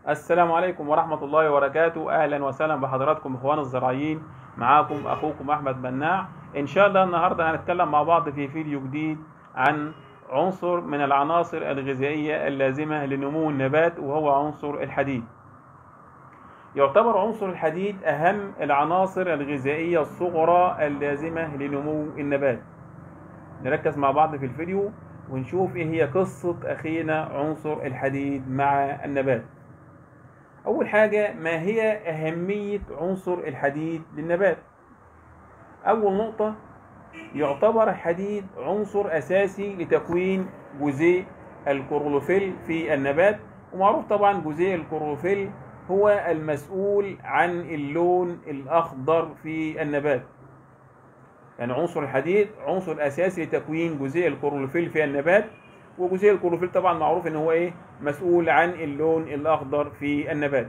السلام عليكم ورحمة الله وبركاته أهلا وسهلا بحضراتكم إخوان الزراعيين معاكم أخوكم أحمد مناع إن شاء الله النهاردة هنتكلم مع بعض في فيديو جديد عن عنصر من العناصر الغذائية اللازمة لنمو النبات وهو عنصر الحديد يعتبر عنصر الحديد أهم العناصر الغذائية الصغرى اللازمة لنمو النبات نركز مع بعض في الفيديو ونشوف ايه هي قصة اخينا عنصر الحديد مع النبات اول حاجة ما هي اهمية عنصر الحديد للنبات اول نقطة يعتبر الحديد عنصر اساسي لتكوين جزيء الكلوروفيل في النبات ومعروف طبعا جزيء الكلوروفيل هو المسؤول عن اللون الاخضر في النبات يعني عنصر الحديد عنصر اساسي لتكوين جزيء الكلوروفيل في النبات وجزيء الكلوروفيل طبعا معروف ان هو ايه مسؤول عن اللون الاخضر في النبات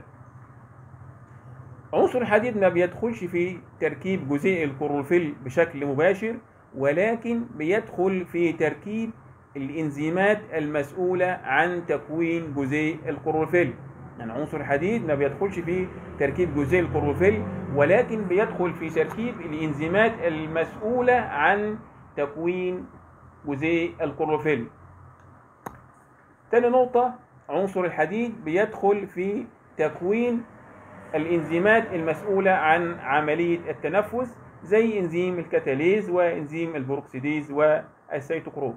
عنصر الحديد ما بيدخلش في تركيب جزيء الكلوروفيل بشكل مباشر ولكن بيدخل في تركيب الانزيمات المسؤولة عن تكوين جزيء الكلوروفيل يعني عنصر الحديد ما بيدخلش في تركيب جزيء الكلوروفيل ولكن بيدخل في تركيب الانزيمات المسؤولة عن تكوين جزيء الكلوروفيل تاني نقطة عنصر الحديد بيدخل في تكوين الانزيمات المسؤولة عن عملية التنفس زي انزيم الكتاليز وانزيم البروكسيديز والسيتوكروم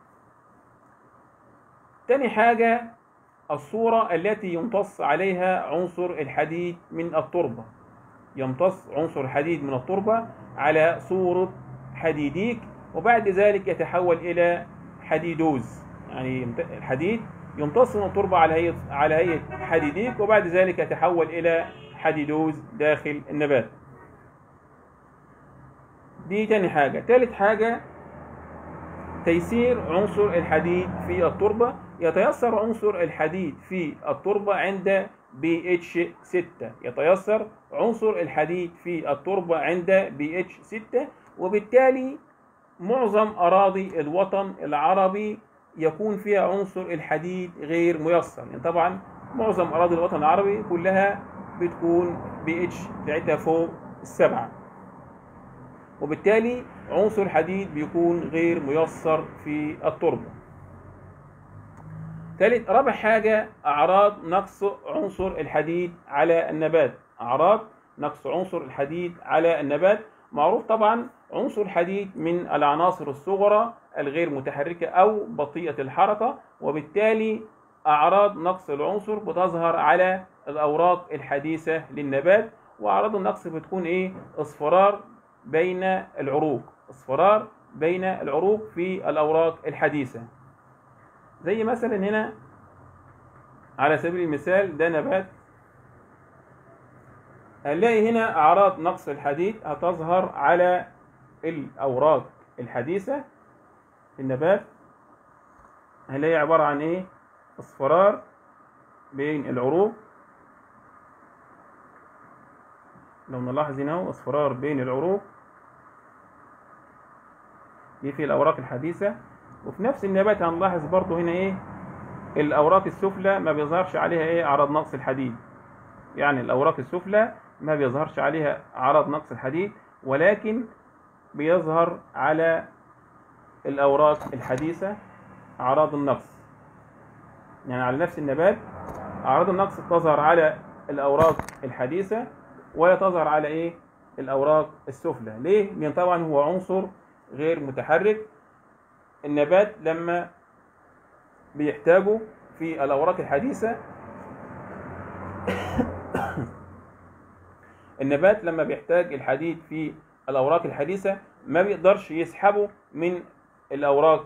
تاني حاجة الصورة التي يمتص عليها عنصر الحديد من التربة يمتص عنصر الحديد من التربة على صورة حديديك وبعد ذلك يتحول إلى حديدوز يعني الحديد يمتص من التربة على هيئة على هيئة حديديك وبعد ذلك يتحول إلى حديدوز داخل النبات دي تاني حاجة تالت حاجة تيسير عنصر الحديد في التربة يتيسر عنصر الحديد في التربة عند بي اتش 6 يتيسر عنصر الحديد في التربة عند بي اتش 6 وبالتالي معظم أراضي الوطن العربي يكون فيها عنصر الحديد غير ميسر يعني طبعا معظم أراضي الوطن العربي كلها بتكون بي اتش بتاعتها فوق السبعة وبالتالي عنصر الحديد بيكون غير ميسر في التربة ثالث رابع حاجة أعراض نقص عنصر الحديد على النبات أعراض نقص عنصر الحديد على النبات معروف طبعا عنصر الحديد من العناصر الصغرى الغير متحركة أو بطيئة الحركة وبالتالي أعراض نقص العنصر بتظهر على الأوراق الحديثة للنبات وأعراض النقص بتكون إيه؟ اصفرار بين العروق اصفرار بين العروق في الأوراق الحديثة زي مثلا هنا على سبيل المثال ده نبات هنلاقي هنا أعراض نقص الحديد هتظهر على الأوراق الحديثة في النبات هنلاقي عبارة عن إيه؟ اصفرار بين العروق لو نلاحظ هنا اهو اصفرار بين العروق دي في الأوراق الحديثة وفي نفس النبات هنلاحظ برضو هنا ايه الاوراق السفلى ما بيظهرش عليها ايه اعراض نقص الحديد يعني الاوراق السفلى ما بيظهرش عليها اعراض نقص الحديد ولكن بيظهر على الاوراق الحديثة اعراض النقص يعني على نفس النبات اعراض النقص تظهر على الاوراق الحديثة ولا تظهر على ايه الاوراق السفلى ليه لان طبعا هو عنصر غير متحرك النبات لما بيحتاجوا في الأوراق الحديثة النبات لما بيحتاج الحديد في الأوراق الحديثة ما بيقدرش يسحبه من الأوراق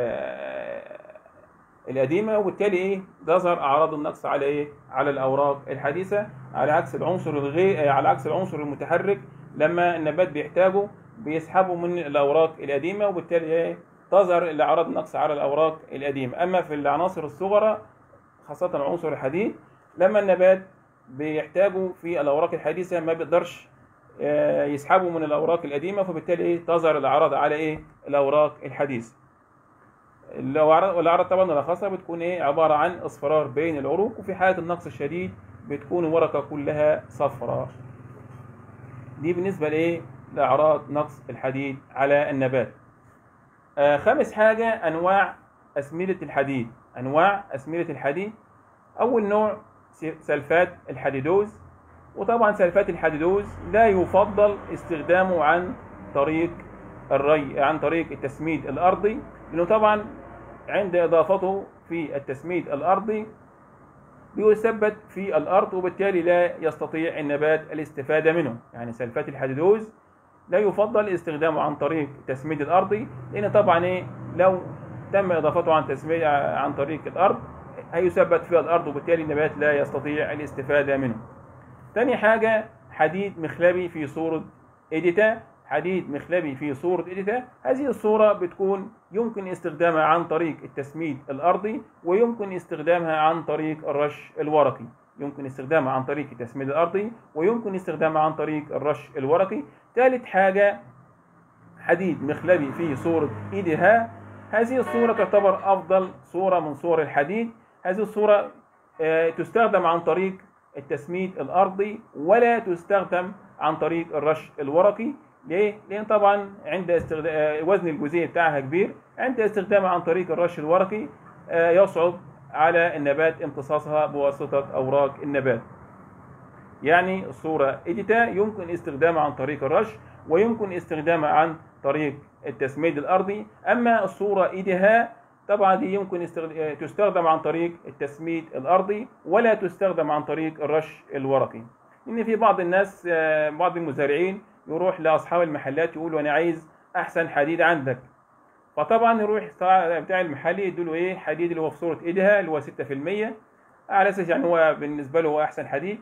القديمة وبالتالي إيه تظهر أعراض النقص على إيه على الأوراق الحديثة على عكس العنصر الغير على عكس العنصر المتحرك لما النبات بيحتاجه بيسحبه من الأوراق القديمة وبالتالي إيه تظهر الأعراض النقص على الأوراق القديمة أما في العناصر الصغرى خاصة عنصر الحديد لما النبات بيحتاجه في الأوراق الحديثة ما بيقدرش يسحبه من الأوراق القديمة فبالتالي إيه تظهر الأعراض على إيه الأوراق الحديثة والاعراض طبعا الخاصه بتكون ايه عباره عن اصفرار بين العروق وفي حاله النقص الشديد بتكون الورقه كلها صفراء دي بالنسبه لايه لاعراض نقص الحديد على النبات آه خامس حاجه انواع اسمده الحديد انواع اسمده الحديد اول نوع سلفات الحديدوز وطبعا سلفات الحديدوز لا يفضل استخدامه عن طريق الري عن طريق التسميد الارضي لانه طبعا عند اضافته في التسميد الارضي بيثبت في الارض وبالتالي لا يستطيع النبات الاستفاده منه يعني سلفات الحديدوز لا يفضل استخدامه عن طريق التسميد الارضي لان طبعا ايه لو تم اضافته عن تسميد عن طريق الارض هيثبت في الارض وبالتالي النبات لا يستطيع الاستفاده منه تاني حاجه حديد مخلبي في صوره اديتا حديد مخلبي في صورة إديتا هذه الصورة بتكون يمكن استخدامها عن طريق التسميد الأرضي ويمكن استخدامها عن طريق الرش الورقي يمكن استخدامها عن طريق التسميد الأرضي ويمكن استخدامها عن طريق الرش الورقي ثالث حاجة حديد مخلبي في صورة إيديها هذه الصورة تعتبر أفضل صورة من صور الحديد هذه الصورة تستخدم عن طريق التسميد الأرضي ولا تستخدم عن طريق الرش الورقي ليه؟ لأن طبعا عند استخدام وزن الجزيء بتاعها كبير عند استخدامها عن طريق الرش الورقي يصعب على النبات امتصاصها بواسطة أوراق النبات يعني الصورة إديتا يمكن استخدامها عن طريق الرش ويمكن استخدامها عن طريق التسميد الأرضي أما الصورة إيديها طبعا دي يمكن تستخدم عن طريق التسميد الأرضي ولا تستخدم عن طريق الرش الورقي إن في بعض الناس بعض المزارعين يروح لاصحاب المحلات يقول له انا عايز احسن حديد عندك فطبعا يروح بتاع المحل يديله ايه حديد اللي هو في صوره ايدها اللي هو 6% على اساس يعني هو بالنسبه له هو احسن حديد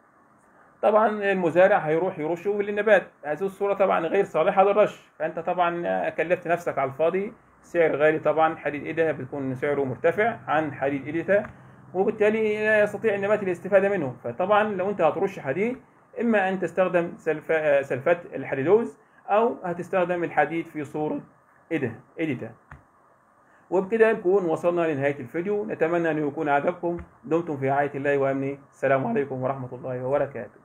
طبعا المزارع هيروح يرشه للنبات هذه الصوره طبعا غير صالحه للرش فانت طبعا كلفت نفسك على الفاضي سعر غالي طبعا حديد ايدها بيكون سعره مرتفع عن حديد ايدها وبالتالي لا يستطيع النبات الاستفاده منه فطبعا لو انت هترش حديد إما أن تستخدم سلفات الحديدوز أو هتستخدم الحديد في صورة إديتا وبكده نكون وصلنا لنهاية الفيديو نتمنى أن يكون عجبكم دمتم في رعاية الله وأمنه السلام عليكم ورحمة الله وبركاته